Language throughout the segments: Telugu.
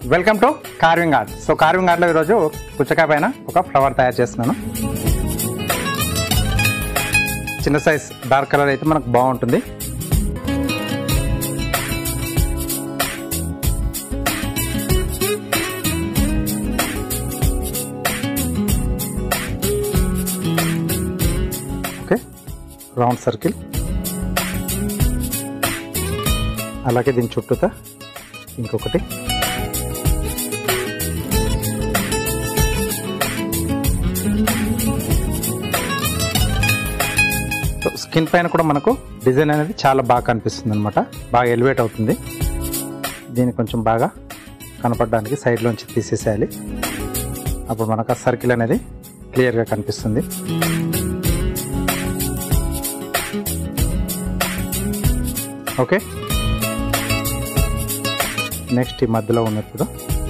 welcome to carving art so carving ఆర్ట్లో ఈరోజు పుచ్చకాయ పైన ఒక ఫ్లవర్ తయారు చేస్తున్నాను చిన్న సైజ్ డార్క్ కలర్ అయితే మనకు బాగుంటుంది ఓకే రౌండ్ సర్కిల్ అలాగే దీని చుట్టూతా ఇంకొకటి సో స్కిన్ పైన కూడా మనకు డిజైన్ అనేది చాలా బాగా కనిపిస్తుంది అనమాట బాగా ఎలివేట్ అవుతుంది దీన్ని కొంచెం బాగా కనపడడానికి సైడ్లోంచి తీసేసేయాలి అప్పుడు మనకు ఆ సర్కిల్ అనేది క్లియర్గా కనిపిస్తుంది ఓకే నెక్స్ట్ ఈ మధ్యలో ఉన్నప్పుడు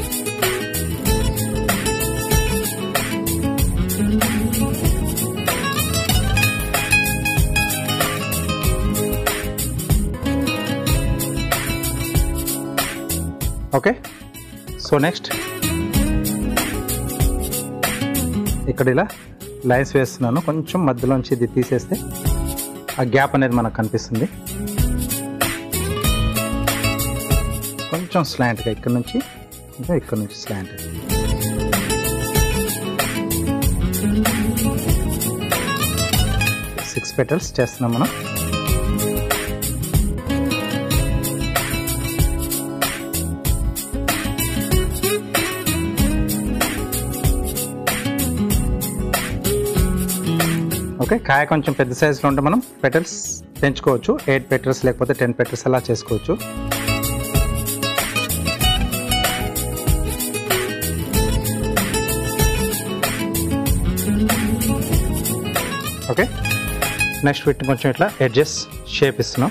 ఓకే సో నెక్స్ట్ ఇక్కడ ఇలా లైన్స్ వేస్తున్నాను కొంచెం మధ్యలోంచి ఇది తీసేస్తే ఆ గ్యాప్ అనేది మనకు కనిపిస్తుంది కొంచెం స్లాంట్గా ఇక్కడ నుంచి ఇంకా ఇక్కడ నుంచి స్లాంట్ సిక్స్ పెటల్స్ చేస్తున్నాం మనం ఓకే కాయ కొంచెం పెద్ద సైజులో ఉంటే మనం పెటల్స్ పెంచుకోవచ్చు ఎయిట్ పెటల్స్ లేకపోతే టెన్ పెటల్స్ అలా చేసుకోవచ్చు ఓకే నెక్స్ట్ వీటిని కొంచెం ఇట్లా ఎడ్జెస్ షేప్ ఇస్తున్నాం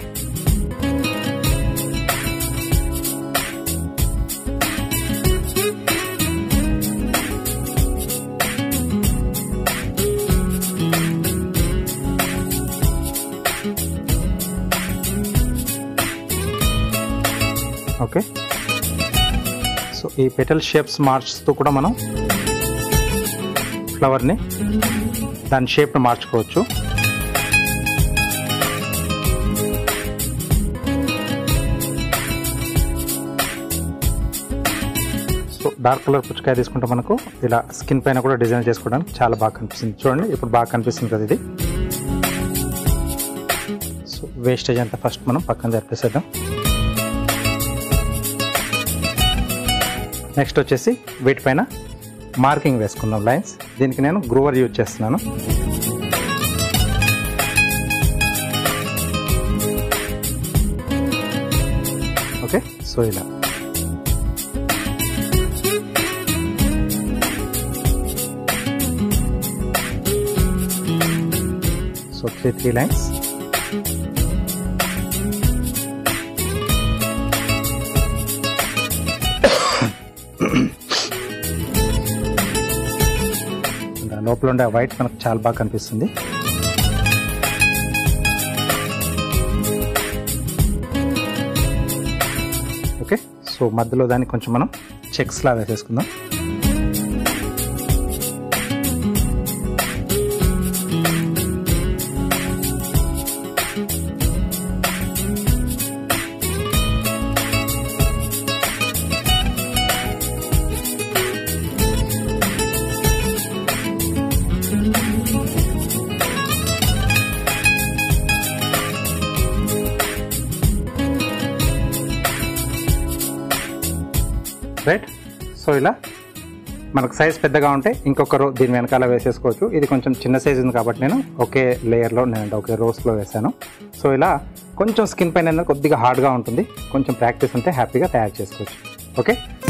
ఓకే సో ఈ పెటల్ షేప్స్ మార్చుతూ కూడా మనం ఫ్లవర్ని దాని షేప్ను మార్చుకోవచ్చు సో డార్క్ కలర్ పుచ్చకాయ తీసుకుంటే మనకు ఇలా స్కిన్ పైన కూడా డిజైన్ చేసుకోవడానికి చాలా బాగా కనిపిస్తుంది చూడండి ఇప్పుడు బాగా కనిపిస్తుంది కదా ఇది సో వేస్టేజ్ అంతా ఫస్ట్ మనం పక్కన జరిపేసేద్దాం నెక్స్ట్ వచ్చేసి వీటిపైన మార్కింగ్ వేసుకుందాం లైన్స్ దీనికి నేను గ్రూవర్ యూజ్ చేస్తున్నాను ఓకే సో ఇలా సో త్రీ త్రీ లైన్స్ లోపల ఉండే వైట్ మనకు చాలా బాగా కనిపిస్తుంది ఓకే సో మధ్యలో దాన్ని కొంచెం మనం చెక్స్ లా వేసేసుకుందాం రైట్ సో ఇలా మనకు సైజ్ పెద్దగా ఉంటే ఇంకొక రో దీని వెనకాల వేసేసుకోవచ్చు ఇది కొంచెం చిన్న సైజ్ ఉంది కాబట్టి నేను ఒకే లేయర్లో నేను ఒకే రోస్లో వేసాను సో ఇలా కొంచెం స్కిన్ పైన కొద్దిగా హార్డ్గా ఉంటుంది కొంచెం ప్రాక్టీస్ ఉంటే హ్యాపీగా తయారు చేసుకోవచ్చు ఓకే